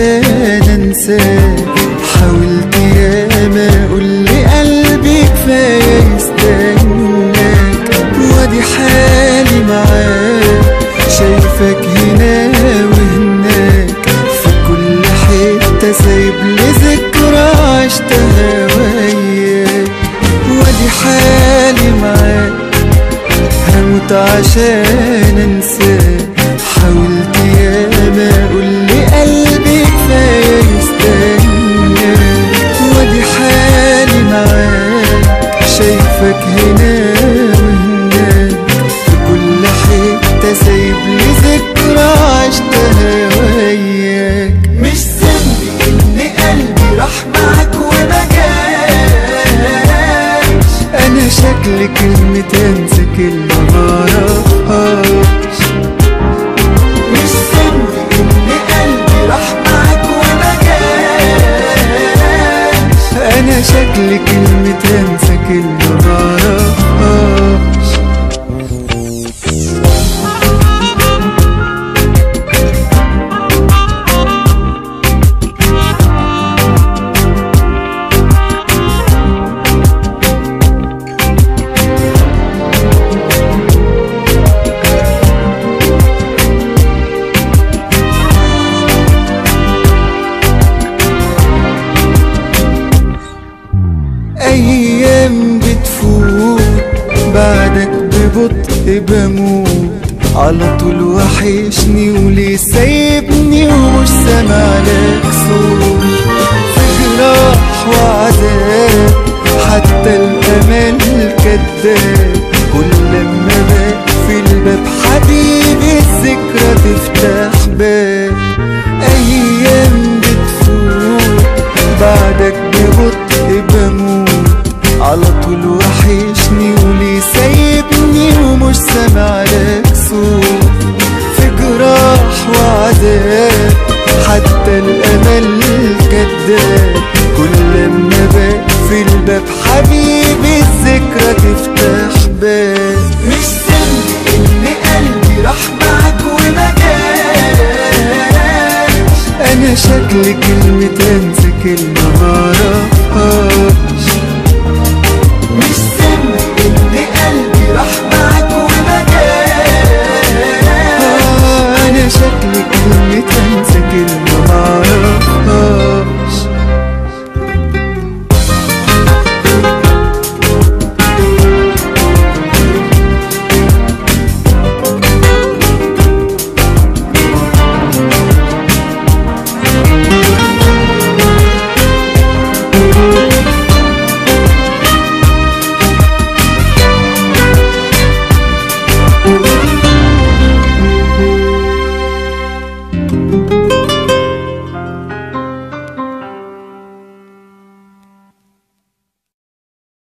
عشان انساك حاولت ياما اقول لي قلبي كفايه يستناك وادي حالي معاك شايفك هنا وهناك في كل حته سايب لي ذكرى عشتها وياك وادي حالي معاك هموت عشان انساك حاولت ياما اقول لي قلبي كفايه يستناك وادي حالي معاك شايفك هنا وهناك في كل حته سايب لي ذكرى عشتها وياك مش ذنبي ان قلبي راح معاك وما جاش انا شكلي كلمة انسى كلمة معرفهاش مش ذنبي ان قلبي راح معاك وما جاش انا شكلي كلمة انسى كلمة معرفهاش أيام بتفوت بعدك ببطء بموت على طول وحشني وليه سايبني ومش سامع لك صوت في جراح وعذاب حتى الأمل كداب كل لما بقفل الباب حبيبي الذكرى تفتح باب أيام بتفوت بعدك ببطء بموت على طول وحشني وليه سايبني ومش سامع لك صوت في جراح وعذاب حتى الامل كداب كل لما بقفل الباب حبيبي الذكرى تفتح باب مش ذنبي ان قلبي راح معاك وما جاش انا شكلي كلمة انسى كلمة معرفهاش مش ذنبي ان قلبي راح معاك وما جاش انا شكلي كلمة